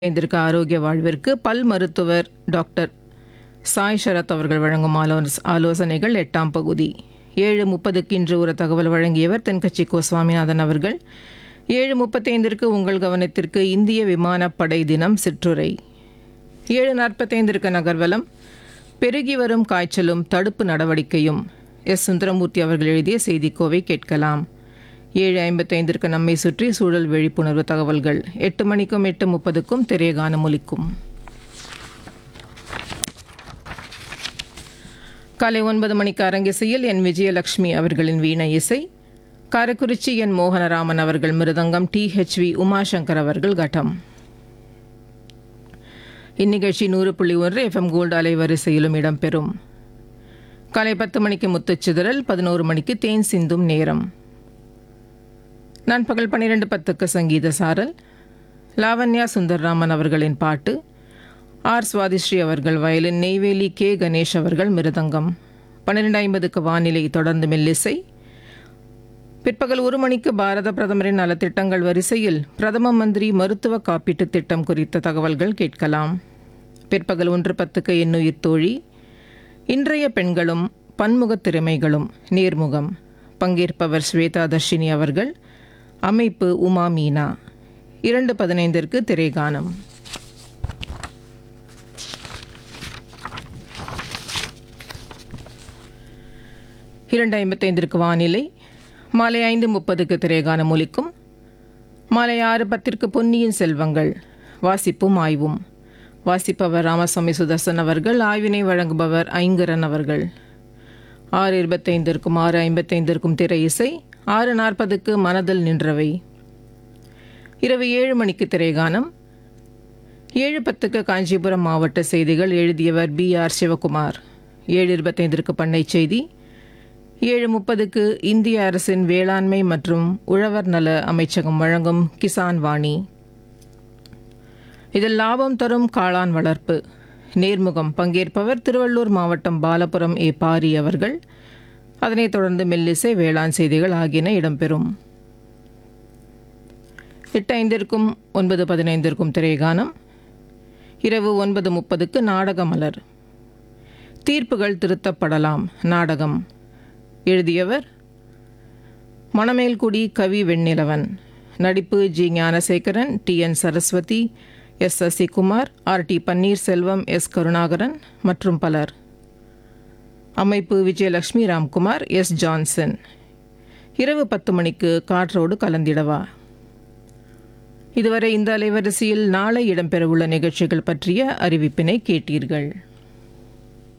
இதற்கு ஆரோக்கிய வாழ்விற்கு பல் மருத்துவர் டாக்டர் சாய் சரத் அவர்கள் வழங்கும் ஆலோஸ் ஆலோசனைகள் எட்டாம் பகுதி ஏழு முப்பதுக்கு இன்று ஒரு தகவல் வழங்கியவர் தென்கட்சி கோ சுவாமிநாதன் அவர்கள் ஏழு முப்பத்தைந்திற்கு உங்கள் கவனத்திற்கு இந்திய விமானப்படை தினம் சிற்றுரை ஏழு நாற்பத்தைந்திற்கு நகர்வலம் பெருகி வரும் காய்ச்சலும் தடுப்பு நடவடிக்கையும் எஸ் சுந்தரமூர்த்தி அவர்கள் எழுதிய செய்திக்கோவை கேட்கலாம் ஏழு ஐம்பத்தைந்திற்கு நம்மை சுற்றி சூழல் விழிப்புணர்வு தகவல்கள் எட்டு மணிக்கும் எட்டு முப்பதுக்கும் திரையகானம் ஒலிக்கும் காலை ஒன்பது மணிக்கு அரங்கிசையில் என் விஜயலட்சுமி அவர்களின் வீணை இசை காரைக்குறிச்சி என் மோகனராமன் அவர்கள் மிருதங்கம் டி ஹெச்வி உமாசங்கர் அவர்கள் கட்டம் இந்நிகழ்ச்சி நூறு புள்ளி ஒன்று எஃப்எம் கோல்டு அலைவரிசையிலும் இடம்பெறும் காலை பத்து மணிக்கு முத்துச்சிதறல் பதினோரு மணிக்கு தேன் சிந்தும் நேரம் நண்பகல் பன்னிரெண்டு பத்துக்கு சங்கீத சாரல் லாவண்யா சுந்தர்ராமன் அவர்களின் பாட்டு ஆர் சுவாதிஸ்ரீ அவர்கள் வயலின் நெய்வேலி கே கணேஷ் அவர்கள் மிருதங்கம் பன்னிரெண்டு ஐம்பதுக்கு வானிலை தொடர்ந்து மெல்லிசை பிற்பகல் ஒரு மணிக்கு பாரத பிரதமரின் நலத்திட்டங்கள் வரிசையில் பிரதம மந்திரி மருத்துவ காப்பீட்டுத் திட்டம் குறித்த தகவல்கள் கேட்கலாம் பிற்பகல் ஒன்று பத்துக்கு எண்ணுயிர் தோழி இன்றைய பெண்களும் பன்முகத் திறமைகளும் நேர்முகம் பங்கேற்பவர் ஸ்வேதா தர்ஷினி அவர்கள் அமைப்பு உமா மீனா இரண்டு பதினைந்திற்கு திரைகானம் இரண்டு ஐம்பத்தைந்திற்கு வானிலை மாலை ஐந்து முப்பதுக்கு திரைகானம் ஒலிக்கும் மாலை ஆறு பத்திற்கு பொன்னியின் செல்வங்கள் வாசிப்பும் ஆய்வும் வாசிப்பவர் ராமசாமி சுதர்சன் அவர்கள் ஆய்வினை வழங்குபவர் ஐங்கரன் அவர்கள் ஆறு இருபத்தைந்திற்கும் ஆறு ஐம்பத்தைந்திற்கும் திரை இசை ஆறு நாற்பதுக்கு மனதில் நின்றவை இரவு ஏழு மணிக்கு திரைகானம் ஏழு பத்துக்கு காஞ்சிபுரம் மாவட்ட செய்திகள் எழுதியவர் பி ஆர் சிவகுமார் ஏழு இருபத்தைந்திற்கு பண்ணை செய்தி ஏழு முப்பதுக்கு இந்திய அரசின் வேளாண்மை மற்றும் உழவர் நல அமைச்சகம் வழங்கும் கிசான் வாணி இதில் லாபம் தரும் காளான் வளர்ப்பு நேர்முகம் பங்கேற்பவர் திருவள்ளூர் மாவட்டம் பாலபுரம் ஏ பாரி அவர்கள் அதனைத் தொடர்ந்து மெல்லிசை வேளாண் செய்திகள் ஆகியன இடம்பெறும் எட்டு ஐந்திற்கும் ஒன்பது பதினைந்திற்கும் திரைகானம் இரவு ஒன்பது முப்பதுக்கு நாடக மலர் தீர்ப்புகள் திருத்தப்படலாம் நாடகம் எழுதியவர் மணமேல்குடி கவி வெண்ணிலவன் நடிப்பு G Gnanasekaran T N Saraswathi S Sasikumar R T Panneerselvam S Karunakaran மற்றும் பலர் அமைப்பு விஜயலட்சுமி ராம்குமார் எஸ் ஜான்சன் இரவு பத்து மணிக்கு காற்றோடு கலந்திடவா இதுவரை இந்த அலைவரிசையில் நாளை இடம்பெறவுள்ள நிகழ்ச்சிகள் பற்றிய அறிவிப்பினை கேட்டீர்கள்